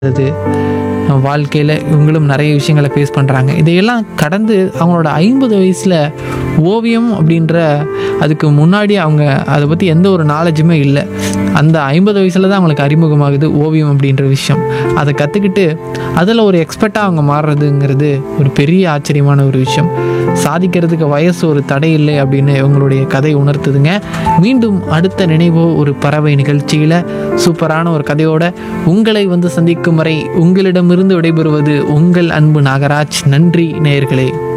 அது வாழ்க்கையில் இவங்களும் நிறைய விஷயங்களை ஃபேஸ் பண்ணுறாங்க இதையெல்லாம் கடந்து அவங்களோட ஐம்பது வயசில் ஓவியம் அப்படின்ற அதுக்கு முன்னாடி அவங்க அதை பற்றி எந்த ஒரு நாலேஜுமே இல்லை அந்த ஐம்பது வயசில் தான் அவங்களுக்கு அறிமுகமாகுது ஓவியம் அப்படின்ற விஷயம் அதை கற்றுக்கிட்டு அதில் ஒரு எக்ஸ்பர்ட்டாக அவங்க மாறுறதுங்கிறது ஒரு பெரிய ஆச்சரியமான ஒரு விஷயம் சாதிக்கிறதுக்கு வயசு ஒரு தடை இல்லை அப்படின்னு இவங்களுடைய கதை உணர்த்துதுங்க மீண்டும் அடுத்த நினைவோ ஒரு பறவை நிகழ்ச்சியில் சூப்பரான ஒரு கதையோட உங்களை வந்து சந்திக்கும் வரை உங்களிடமிருந்து விடைபெறுவது உங்கள் அன்பு நாகராஜ் நன்றி நேயர்களே